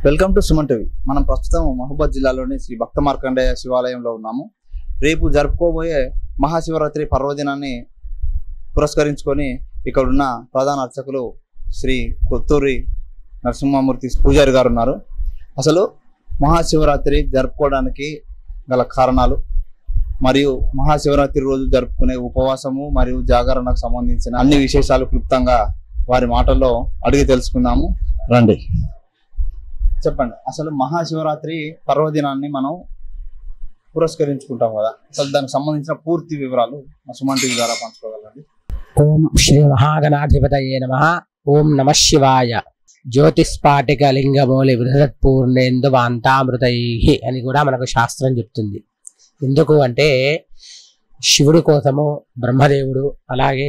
welcome to Suman TV మనం ప్రస్తుతం మహబూబాద్ జిల్లాలోని శ్రీ భక్త మార్కండేయ శివాలయంలో ఉన్నాము రేపు జరుపుకోబోయే మహాశివరాత్రి పర్వదినాన్ని పురస్కరించుకొని ఇక్కడ ఉన్న ప్రధాన అర్చకులు శ్రీ కొత్తూరి నరసింహమూర్తి పూజారి గారు ఉన్నారు అసలు మహాశివరాత్రి జరుపుకోవడానికి గల కారణాలు మరియు మహాశివరాత్రి రోజు జరుపుకునే ఉపవాసము మరియు జాగరణకు సంబంధించిన అన్ని విశేషాలు క్లుప్తంగా వారి మాటల్లో అడిగి తెలుసుకుందాము రండి చెప్పండి అసలు మహాశివరాత్రి పర్వదినాన్ని మనం పురస్కరించుకుంటాం కదా అసలు దానికి సంబంధించిన పూర్తి వివరాలు మా సుమన్ టీవీ ద్వారా పంచుకోగలండి ఓం శ్రీ మహాగణాధిపతయే నమ ఓం నమ శివాయ జ్యోతిస్పాటిక లింగమూలి బృహత్పూర్ణేందు వాంతామృతై అని కూడా మనకు శాస్త్రం చెప్తుంది ఎందుకు అంటే శివుడి కోసము బ్రహ్మదేవుడు అలాగే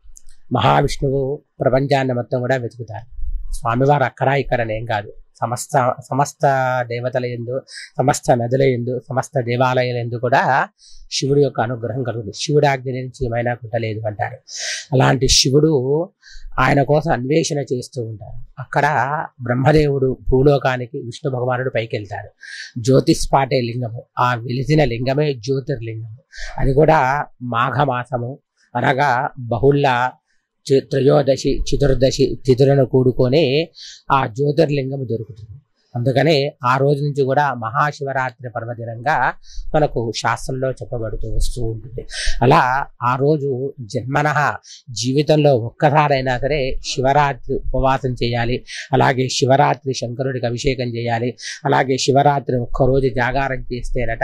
మహావిష్ణువు ప్రపంచాన్ని మొత్తం కూడా వెతుకుతారు స్వామివారు అక్కడ ఇక్కడ ఏం కాదు సమస్త సమస్త దేవతల ఎందు సమస్త నదుల ఎందు సమస్త దేవాలయాల ఎందు కూడా శివుడి యొక్క అనుగ్రహం కలుగుతుంది శివుడి ఆజ్ఞ నుంచి ఏమైనా కుట్టలేదు అంటారు అలాంటి శివుడు ఆయన కోసం అన్వేషణ చేస్తూ ఉంటారు అక్కడ బ్రహ్మదేవుడు భూలోకానికి విష్ణు భగవానుడు పైకి వెళ్తాడు జ్యోతిస్పాటే లింగము ఆ వెలిసిన లింగమే జ్యోతిర్లింగము అది కూడా మాఘమాసము అనగా బహుళ చి- త్రయోదశి చతుర్దశి తిథులను కూడుకొని ఆ జ్యోతిర్లింగం దొరుకుతుంది అందుకనే ఆ రోజు నుంచి కూడా మహాశివరాత్రి పర్వదినంగా మనకు శాస్త్రంలో చెప్పబడుతూ వస్తూ ఉంటుంది అలా ఆ రోజు జన్మన జీవితంలో ఒక్కసారైనా సరే శివరాత్రి ఉపవాసం చేయాలి అలాగే శివరాత్రి శంకరుడికి అభిషేకం చేయాలి అలాగే శివరాత్రి ఒక్కరోజు జాగారం చేస్తేనట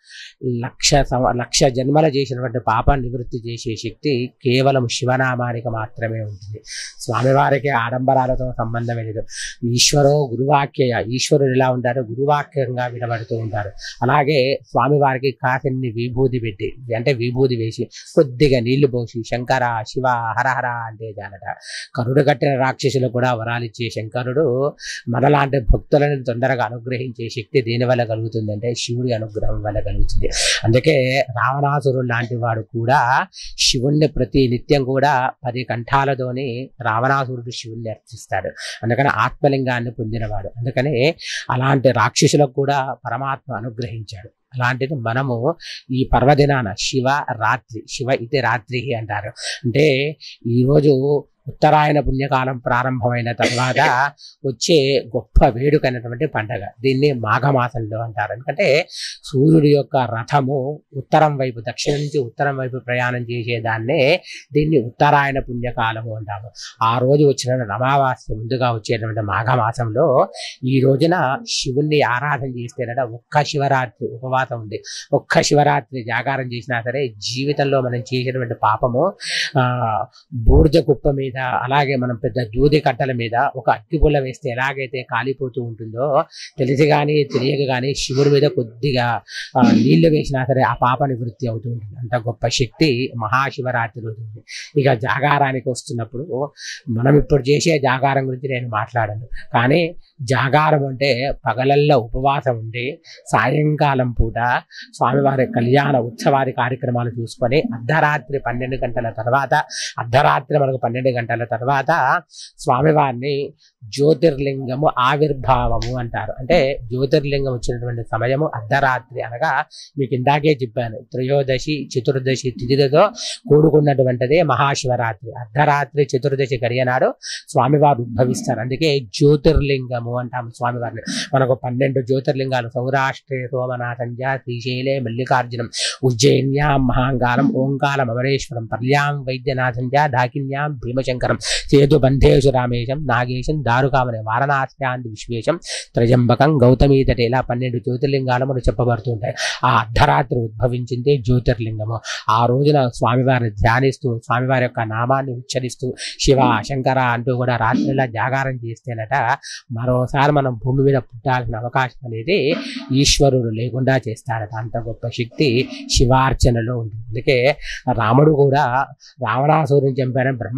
లక్ష సంవ- లక్ష జన్మల చేసినటువంటి పాప నివృత్తి చేసే శక్తి కేవలం శివనామానికి మాత్రమే ఉంటుంది స్వామివారికి ఆడంబరాలతో సంబంధం లేదు ఈశ్వరో గురువాక్య ఈశ్వరుడు ఎలా ఉంటారో గురువాక్యంగా వినబడుతూ ఉంటారు అలాగే స్వామివారికి కాసిన్ని విభూతి పెట్టి అంటే విభూతి వేసి కొద్దిగా నీళ్లు పోసి శంకర శివ హరహర అంటే జానట కరుడు కట్టిన రాక్షసులు కూడా వరాలిచ్చే శంకరుడు మనలాంటి భక్తులను తొందరగా అనుగ్రహించే శక్తి దేని వల్ల కలుగుతుందంటే శివుడి అనుగ్రహం వల్ల కలుగుతుంది అందుకే రావణాసురుడు లాంటి వాడు కూడా శివుణ్ణి ప్రతి నిత్యం కూడా పది కంఠాలతోని రావణాసురుడు శివుణ్ణి అర్చిస్తాడు అందుకని ఆత్మలింగాన్ని పొందినవాడు అందుకని అలాంటి రాక్షసులకు కూడా పరమాత్మ అనుగ్రహించాడు అలాంటిది మనము ఈ పర్వదినాన శివ రాత్రి శివ ఇది రాత్రి అంటారు అంటే ఈరోజు ఉత్తరాయణ పుణ్యకాలం ప్రారంభమైన తర్వాత వచ్చే గొప్ప వేడుకైనటువంటి పండగ దీన్ని మాఘమాసంలో అంటారు ఎందుకంటే సూర్యుడి యొక్క రథము ఉత్తరం వైపు దక్షిణం నుంచి ఉత్తరం వైపు ప్రయాణం చేసేదాన్నే దీన్ని ఉత్తరాయణ పుణ్యకాలము అంటాము ఆ రోజు వచ్చిన అమావాస్య ముందుగా వచ్చేటువంటి మాఘమాసంలో ఈ రోజున శివుణ్ణి ఆరాధన చేస్తేనట ఒక్క శివరాత్రి ఉపవాసం ఉంది ఒక్క శివరాత్రి జాగారం చేసినా సరే జీవితంలో మనం చేసినటువంటి పాపము ఆ బూడిద కుప్ప మీద అలాగే మనం పెద్ద దూది కట్టల మీద ఒక అగ్గిపుల్ల వేస్తే ఎలాగైతే కాలిపోతూ ఉంటుందో తెలిసి కానీ తెలియక కానీ శివుడి మీద కొద్దిగా ఆ, నీళ్లు వేసినా సరే ఆ పాప నివృత్తి అవుతూ ఉంటుంది అంత గొప్ప శక్తి మహాశివరాత్రి రోజు ఉంది ఇక జాగారానికి వస్తున్నప్పుడు మనం ఇప్పుడు చేసే జాగారం గురించి నేను మాట్లాడను కానీ జాగారం అంటే పగలల్లో ఉపవాసం ఉండి సాయంకాలం పూట స్వామివారి కళ్యాణ ఉత్సవాది కార్యక్రమాలు చూసుకొని అర్ధరాత్రి పన్నెండు గంటల తర్వాత అర్ధరాత్రి మనకు పన్నెండు గంటల తర్వాత స్వామివారిని జ్యోతిర్లింగము ఆవిర్భావము అంటారు అంటే జ్యోతిర్లింగం వచ్చినటువంటి సమయము అర్ధరాత్రి అనగా మీకు ఇందాకే చెప్పాను త్రయోదశి చతుర్దశి తిథిలతో కూడుకున్నటువంటిదే మహాశివరాత్రి అర్ధరాత్రి చతుర్దశి గడియనాడు స్వామివారు ఉద్భవిస్తారు అందుకే జ్యోతిర్లింగము అంటాము స్వామివారిని మనకు పన్నెండు జ్యోతిర్లింగాలు సౌరాష్ట్రే సోమనాథంజ శ్రీశైలే మల్లికార్జునం ఉజ్జయిన్యాం మహాంగారం ఓంకారం అమరేశ్వరం పర్యాం వైద్యనాథంజ డాకిన్యాం భీమశంకరం సేతు బంధేషు రామేశం నాగేశం దారుకామనే వారణాస్యాంది విశ్వేశం త్రయంబకం గౌతమీ తటే ఇలా పన్నెండు జ్యోతిర్లింగాలు మనకు చెప్పబడుతుంటాయి ఆ అర్ధరాత్రి ఉద్భవించింది జ్యోతిర్లింగము ఆ రోజున స్వామివారిని ధ్యానిస్తూ స్వామివారి యొక్క నామాన్ని ఉచ్చరిస్తూ శివ శంకర అంటూ కూడా రాత్రిలా జాగారం చేస్తేనట మరోసారి మనం భూమి మీద పుట్టాల్సిన అవకాశం అనేది ఈశ్వరుడు లేకుండా చేస్తాడట అంత గొప్ప శక్తి శివార్చనలో ఉంటుంది అందుకే రాముడు కూడా రావణాసురుని చంపారని బ్రహ్మహత్యా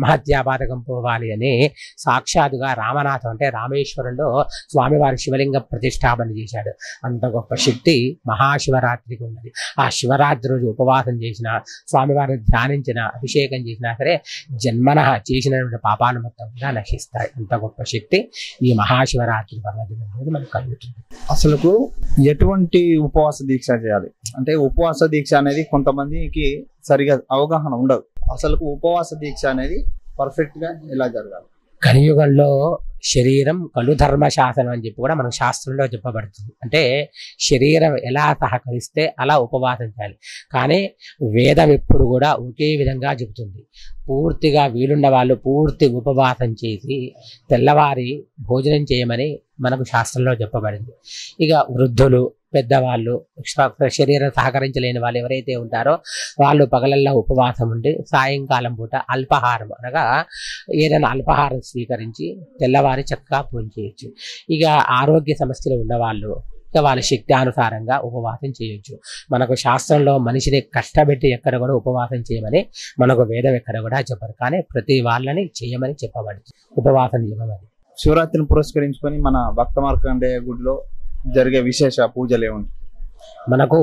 బాధకం పోవాలి అని సాక్షాత్తుగా రామనాథం అంటే రామేశ్వరంలో స్వామివారి శివలింగ ప్రతిష్టాపన చేశాడు అంత గొప్ప శక్తి మహాశివరాత్రికి ఉన్నది ఆ శివరాత్రి రోజు ఉపవాసం చేసిన స్వామివారిని ధ్యానించిన అభిషేకం చేసినా సరే జన్మన చేసినటువంటి పాపాలు మొత్తం కూడా నశిస్తాయి అంత గొప్ప శక్తి ఈ మహాశివరాత్రి పర్వదినం రోజు మనకు కలుగుతుంది అసలుకు ఎటువంటి ఉపవాస దీక్ష చేయాలి అంటే ఉపవాస దీక్ష అనేది కొంతమందికి సరిగా అవగాహన ఉండదు అసలుకు ఉపవాస దీక్ష అనేది పర్ఫెక్ట్ గా ఎలా జరగాలి కలియుగంలో శరీరం కలు ధర్మ శాసనం అని చెప్పి కూడా మనకు శాస్త్రంలో చెప్పబడుతుంది అంటే శరీరం ఎలా సహకరిస్తే అలా ఉపవాసం చేయాలి కానీ వేదం ఎప్పుడు కూడా ఒకే విధంగా చెబుతుంది పూర్తిగా వీలున్న వాళ్ళు పూర్తి ఉపవాసం చేసి తెల్లవారి భోజనం చేయమని మనకు శాస్త్రంలో చెప్పబడింది ఇక వృద్ధులు పెద్దవాళ్ళు స్వ- శరీరం సహకరించలేని వాళ్ళు ఎవరైతే ఉంటారో వాళ్ళు పగలల్లో ఉపవాసం ఉండి సాయంకాలం పూట అల్పాహారం అనగా ఏదైనా అల్పాహారం స్వీకరించి తెల్లవారి చక్కగా పూజ చేయొచ్చు ఇక ఆరోగ్య సమస్యలు ఉన్నవాళ్ళు ఇక వాళ్ళ శక్తి అనుసారంగా ఉపవాసం చేయొచ్చు మనకు శాస్త్రంలో మనిషిని కష్టపెట్టి ఎక్కడ కూడా ఉపవాసం చేయమని మనకు వేదం ఎక్కడ కూడా చెప్పరు కానీ ప్రతి వాళ్ళని చేయమని చెప్పబడింది ఉపవాసం చేయమని శివరాత్రిని పురస్కరించుకొని మన భక్త మార్కండేయ గుడిలో జరిగే విశేష పూజలు ఏముంటాయి మనకు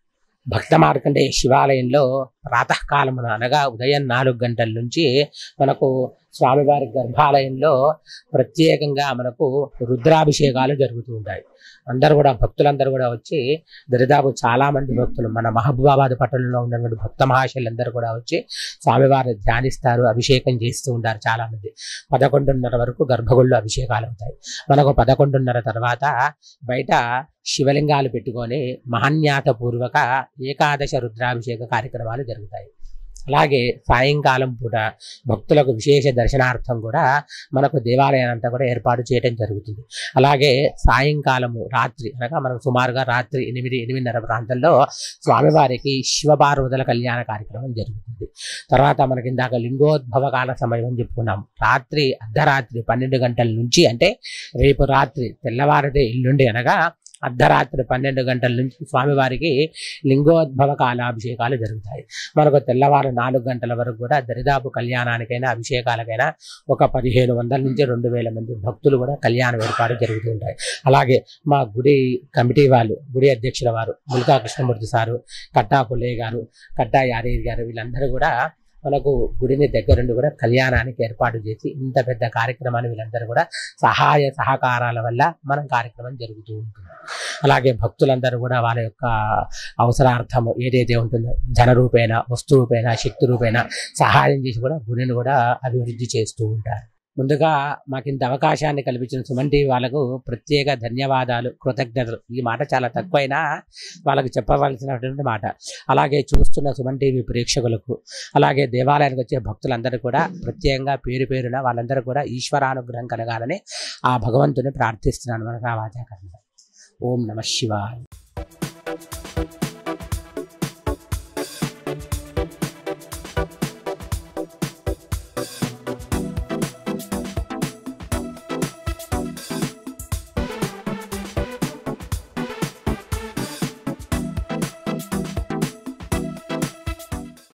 భక్త మార్కండేయ శివాలయంలో ప్రాతకాలమున అనగా ఉదయం నాలుగు గంటల నుంచి మనకు స్వామివారి గర్భాలయంలో ప్రత్యేకంగా మనకు రుద్రాభిషేకాలు జరుగుతూ ఉంటాయి అందరూ కూడా భక్తులందరూ కూడా వచ్చి దరిదాపు చాలా మంది భక్తులు మన మహబూబాబాద్ పట్టణంలో ఉన్నటువంటి భక్త మహాశయులందరూ కూడా వచ్చి స్వామివారిని ధ్యానిస్తారు అభిషేకం చేస్తూ ఉంటారు చాలా మంది పదకొండున్నర వరకు గర్భగుళ్ళు అభిషేకాలు అవుతాయి మనకు పదకొండున్నర తర్వాత బయట శివలింగాలు పెట్టుకొని మహన్యాత పూర్వక ఏకాదశ రుద్రాభిషేక కార్యక్రమాలు జరుగుతాయి అలాగే సాయంకాలం పూట భక్తులకు విశేష దర్శనార్థం కూడా మనకు దేవాలయాన్ని అంతా కూడా ఏర్పాటు చేయడం జరుగుతుంది అలాగే సాయంకాలము రాత్రి అనగా మనకు సుమారుగా రాత్రి ఎనిమిది ఎనిమిదిన్నర ప్రాంతంలో స్వామివారికి శివపార్వతుల కళ్యాణ కార్యక్రమం జరుగుతుంది తర్వాత మనకి ఇందాక లింగోద్భవ కాల సమయం అని చెప్పుకున్నాం రాత్రి అర్ధరాత్రి పన్నెండు గంటల నుంచి అంటే రేపు రాత్రి తెల్లవారితే ఎల్లుండి అనగా అర్ధరాత్రి పన్నెండు గంటల నుంచి స్వామివారికి లింగోద్భవ కాలాభిషేకాలు జరుగుతాయి మనకు తెల్లవారు నాలుగు గంటల వరకు కూడా దరిదాపు కళ్యాణానికైనా అభిషేకాలకైనా ఒక పదిహేను వందల నుంచి రెండు వేల మంది భక్తులు కూడా కళ్యాణం ఏర్పాటు జరుగుతూ ఉంటాయి అలాగే మా గుడి కమిటీ వాళ్ళు గుడి అధ్యక్షుల వారు ముల్కా కృష్ణమూర్తి సారు కట్టా పుల్లయ్య గారు కట్టా యాదగిరి గారు వీళ్ళందరూ కూడా మనకు గుడిని దగ్గరుండి కూడా కళ్యాణానికి ఏర్పాటు చేసి ఇంత పెద్ద కార్యక్రమాన్ని వీళ్ళందరూ కూడా సహాయ సహకారాల వల్ల మనం కార్యక్రమం జరుగుతూ ఉంటుంది అలాగే భక్తులందరూ కూడా వాళ్ళ యొక్క అవసరార్థం ఏదైతే ఉంటుందో ధన రూపేణ వస్తు రూపేణ శక్తి రూపేణ సహాయం చేసి కూడా గుడిని కూడా అభివృద్ధి చేస్తూ ఉంటారు ముందుగా మాకు ఇంత అవకాశాన్ని కల్పించిన సుమన్ టీవీ వాళ్ళకు ప్రత్యేక ధన్యవాదాలు కృతజ్ఞతలు ఈ మాట చాలా తక్కువైనా వాళ్ళకి చెప్పవలసినటువంటి మాట అలాగే చూస్తున్న సుమన్ టీవీ ప్రేక్షకులకు అలాగే దేవాలయానికి వచ్చే భక్తులందరూ కూడా ప్రత్యేకంగా పేరు పేరున వాళ్ళందరూ కూడా ఈశ్వరానుగ్రహం కలగాలని ఆ భగవంతుని ప్రార్థిస్తున్నాను మనకు ఆ వాచాకరణ ఓం నమ శివాయ